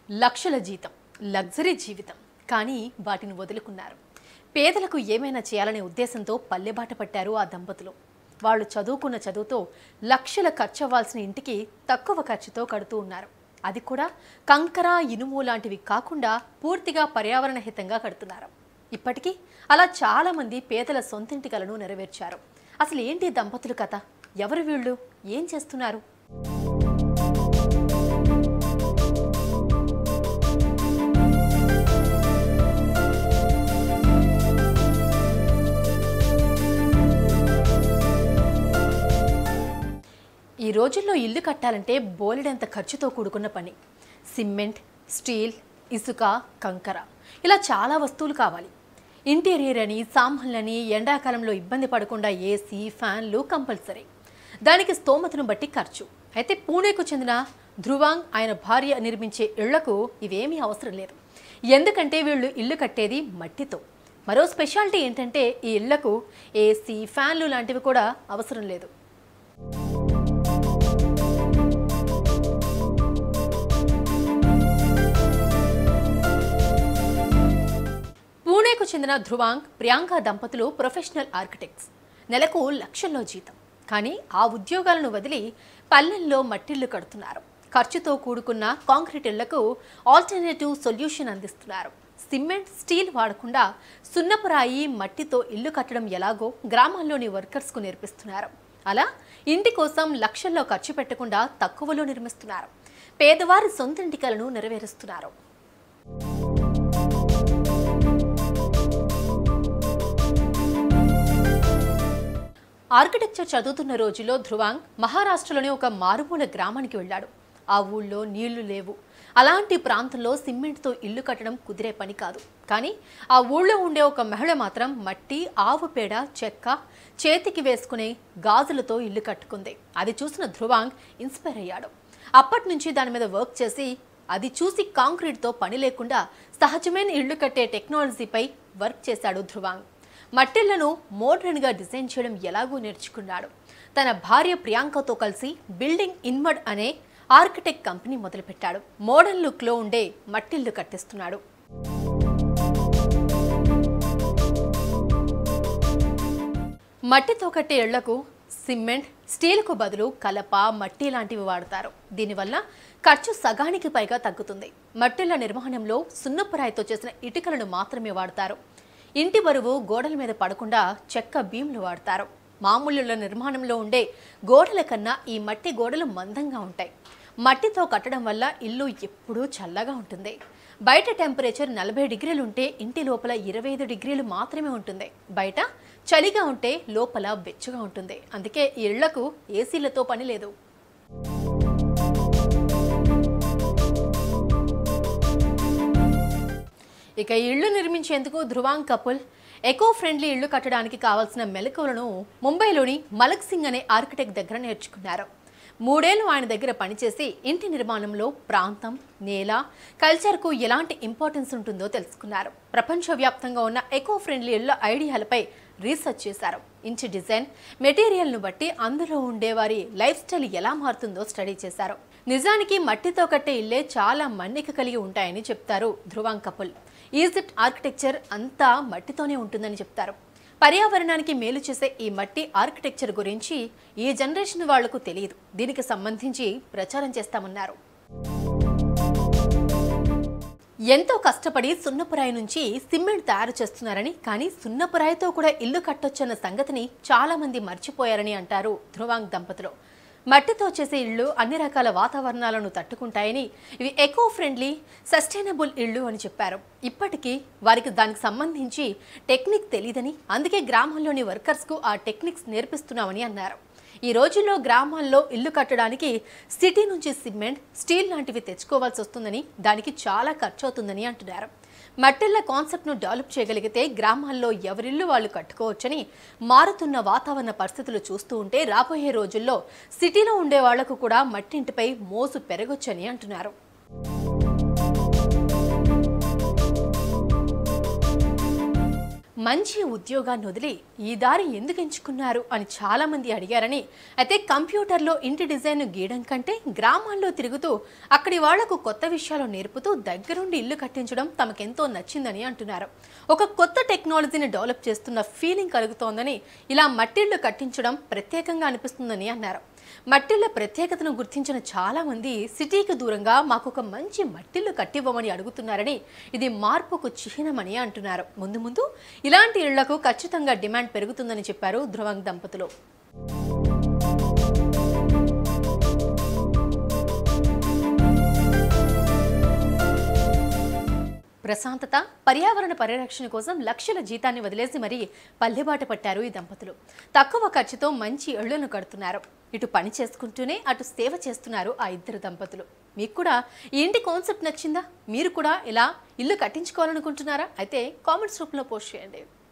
లక్షల జీతం లగ్జరీ జీవితం కానీ వాటిని వదులుకున్నారు పేదలకు ఏమైనా చేయాలనే ఉద్దేశంతో పల్లెబాట పట్టారు ఆ దంపతులు వాళ్ళు చదువుకున్న చదువుతో లక్షల ఖర్చు అవ్వాల్సిన ఇంటికి తక్కువ ఖర్చుతో కడుతూ ఉన్నారు అది కూడా కంకర ఇనుము లాంటివి కాకుండా పూర్తిగా పర్యావరణ హితంగా కడుతున్నారు ఇప్పటికీ అలా చాలా మంది పేదల సొంతింటి కలను నెరవేర్చారు అసలు ఏంటి ఈ దంపతుల కథ ఎవరు వీళ్ళు ఏం చేస్తున్నారు ఈ రోజుల్లో ఇల్లు కట్టాలంటే బోలెడంత ఖర్చుతో కూడుకున్న పని సిమెంట్ స్టీల్ ఇసుక కంకర ఇలా చాలా వస్తువులు కావాలి ఇంటీరియర్ అని సామాన్లని ఎండాకాలంలో ఇబ్బంది పడకుండా ఏసీ ఫ్యాన్లు కంపల్సరీ దానికి స్తోమతను బట్టి ఖర్చు అయితే పూణేకు చెందిన ధ్రువాంగ్ ఆయన భార్య నిర్మించే ఇళ్లకు ఇవేమీ అవసరం లేదు ఎందుకంటే వీళ్ళు ఇల్లు కట్టేది మట్టితో మరో స్పెషాలిటీ ఏంటంటే ఈ ఇళ్లకు ఏసీ ఫ్యాన్లు లాంటివి కూడా అవసరం లేదు పూణేకు చెందిన ధ్రువాంగ్ ప్రియాంక దంపతులు ప్రొఫెషనల్ ఆర్కిటెక్ట్స్ నెలకు లక్షల్లో జీతం కానీ ఆ ఉద్యోగాలను వదిలి పల్లెల్లో మట్టిల్లు కడుతున్నారు ఖర్చుతో కూడుకున్న కాంక్రీట్ ఇళ్లకు ఆల్టర్నేటివ్ సొల్యూషన్ అందిస్తున్నారు సిమెంట్ స్టీల్ వాడకుండా సున్నపురాయి మట్టితో ఇల్లు కట్టడం ఎలాగో గ్రామాల్లోని వర్కర్స్కు నేర్పిస్తున్నారు అలా ఇంటి కోసం లక్షల్లో ఖర్చు పెట్టకుండా తక్కువలో నిర్మిస్తున్నారు పేదవారి సొంతింటి కలను నెరవేరుస్తున్నారు ఆర్కిటెక్చర్ చదువుతున్న రోజుల్లో ధ్రువాంగ్ మహారాష్ట్రలోని ఒక మారుమూల గ్రామానికి వెళ్ళాడు ఆ ఊళ్ళో నీళ్లు లేవు అలాంటి ప్రాంతంలో సిమెంట్తో ఇల్లు కట్టడం కుదిరే పని కాదు కానీ ఆ ఊళ్ళో ఉండే ఒక మహిళ మాత్రం మట్టి ఆవు పేడ చెక్క చేతికి వేసుకునే గాజులతో ఇల్లు కట్టుకుంది అది చూసిన ధ్రువాంగ్ ఇన్స్పైర్ అయ్యాడు అప్పటి నుంచి దాని మీద వర్క్ చేసి అది చూసి కాంక్రీట్తో పని లేకుండా సహజమైన ఇల్లు కట్టే టెక్నాలజీపై వర్క్ చేశాడు ధ్రువాంగ్ మట్టిళ్లను మోడ్రన్గా డిజైన్ చేయడం ఎలాగో నేర్చుకున్నాడు తన భార్య ప్రియాంకతో కలిసి బిల్డింగ్ ఇన్మడ్ అనే ఆర్కిటెక్ట్ కంపెనీ మొదలుపెట్టాడు మోడర్న్ లుక్లో ఉండే మట్టిల్లు కట్టిస్తున్నాడు మట్టితో కట్టే ఇళ్లకు సిమెంట్ స్టీల్కు బదులు కలప మట్టి లాంటివి వాడతారు దీనివల్ల ఖర్చు సగానికి పైగా తగ్గుతుంది మట్టిళ్ల నిర్వహణంలో సున్నపురాయితో చేసిన ఇటుకలను మాత్రమే వాడతారు ఇంటి బరువు గోడల మీద పడకుండా చెక్క బీమ్లు వాడతారు మామూలు ఇళ్ల నిర్మాణంలో ఉండే గోడల కన్నా ఈ మట్టి గోడలు మందంగా ఉంటాయి మట్టితో కట్టడం వల్ల ఇల్లు ఎప్పుడూ చల్లగా ఉంటుంది బయట టెంపరేచర్ నలభై డిగ్రీలు ఉంటే ఇంటి లోపల ఇరవై ఐదు డిగ్రీలు మాత్రమే ఉంటుంది బయట చలిగా ఉంటే లోపల వెచ్చగా ఉంటుంది అందుకే ఈ ఇళ్లకు ఏసీలతో పని లేదు ఇక ఇళ్లు నిర్మించేందుకు ధ్రువాంగ్ కపుల్ ఎకో ఫ్రెండ్లీ ఇళ్లు కట్టడానికి కావాల్సిన మెలకువలను ముంబైలోని మలక్ సింగ్ అనే ఆర్కిటెక్ట్ దగ్గర నేర్చుకున్నారు మూడేళ్లు ఆయన దగ్గర పనిచేసి ఇంటి నిర్మాణంలో ప్రాంతం నేల కల్చర్కు ఎలాంటి ఇంపార్టెన్స్ ఉంటుందో తెలుసుకున్నారు ప్రపంచవ్యాప్తంగా ఉన్న ఎకో ఫ్రెండ్లీ ఇళ్ల ఐడియాలపై రీసెర్చ్ చేశారు ఇంటి డిజైన్ మెటీరియల్ను బట్టి అందులో ఉండేవారి లైఫ్ స్టైల్ ఎలా మారుతుందో స్టడీ చేశారు నిజానికి మట్టితో కట్టే ఇల్లే చాలా మన్నిక కలిగి ఉంటాయని చెప్తారు ధ్రువాంగ్ కపుల్ ఈజిప్ట్ ఆర్కిటెక్చర్ అంతా మట్టితోనే ఉంటుందని చెప్తారు పర్యావరణానికి మేలు చేసే ఈ మట్టి ఆర్కిటెక్చర్ గురించి ఈ జనరేషన్ వాళ్లకు తెలియదు దీనికి సంబంధించి ప్రచారం చేస్తామన్నారు ఎంతో కష్టపడి సున్నపురాయి నుంచి సిమెంట్ తయారు చేస్తున్నారని కానీ సున్నపురాయితో కూడా ఇల్లు కట్టొచ్చన్న సంగతిని చాలా మంది మర్చిపోయారని అంటారు ధ్రువాంగ్ దంపతులు మట్టితో చేసే ఇళ్ళు అన్ని రకాల వాతావరణాలను తట్టుకుంటాయని ఇవి ఎకో ఫ్రెండ్లీ సస్టైనబుల్ ఇళ్ళు అని చెప్పారు ఇప్పటికీ వారికి దానికి సంబంధించి టెక్నిక్ తెలియదని అందుకే గ్రామంలోని వర్కర్స్కు ఆ టెక్నిక్స్ నేర్పిస్తున్నామని అన్నారు ఈ రోజుల్లో గ్రామాల్లో ఇల్లు కట్టడానికి సిటీ నుంచి సిమెంట్ స్టీల్ లాంటివి తెచ్చుకోవాల్సి వస్తుందని దానికి చాలా ఖర్చు అవుతుందని అంటున్నారు మట్టిళ్ల కాన్సెప్ట్ను డెవలప్ చేయగలిగితే గ్రామాల్లో ఎవరిల్లు వాళ్ళు కట్టుకోవచ్చని మారుతున్న వాతావరణ పరిస్థితులు చూస్తూ ఉంటే రాబోయే రోజుల్లో సిటీలో ఉండే వాళ్లకు కూడా మట్టింటిపై మోసు పెరగొచ్చని అంటున్నారు మంచి ఉద్యోగాన్ని వదిలి ఈ దారి ఎందుకు ఎంచుకున్నారు అని చాలా మంది అడిగారని అయితే కంప్యూటర్లో ఇంటి డిజైన్ గీయడం కంటే గ్రామాల్లో తిరుగుతూ అక్కడి వాళ్లకు కొత్త విషయాలు నేర్పుతూ దగ్గరుండి ఇల్లు కట్టించడం తమకెంతో నచ్చిందని అంటున్నారు ఒక కొత్త టెక్నాలజీని డెవలప్ చేస్తున్న ఫీలింగ్ కలుగుతోందని ఇలా మట్టిళ్ళు కట్టించడం ప్రత్యేకంగా అనిపిస్తుందని అన్నారు మట్టిళ్ళ ప్రత్యేకతను గుర్తించిన చాలా మంది సిటీకి దూరంగా మాకు ఒక మంచి మట్టిల్లు కట్టివ్వమని అడుగుతున్నారని ఇది మార్పుకు చిహ్నమని అంటున్నారు ముందు ముందు ఇలాంటి ఇళ్లకు ఖచ్చితంగా డిమాండ్ పెరుగుతుందని చెప్పారు ధ్రువంగ్ దంపతులు ప్రశాంతత పర్యావరణ పరిరక్షణ కోసం లక్షల జీతాన్ని వదిలేసి మరీ పల్లెబాట పట్టారు ఈ దంపతులు తక్కువ ఖర్చుతో మంచి ఇళ్లను కడుతున్నారు ఇటు పని చేసుకుంటూనే అటు సేవ చేస్తున్నారు ఆ ఇద్దరు దంపతులు మీకు కూడా ఈ ఇంటి కాన్సెప్ట్ నచ్చిందా మీరు కూడా ఇలా ఇల్లు కట్టించుకోవాలనుకుంటున్నారా అయితే కామెంట్స్ రూపంలో పోస్ట్ చేయండి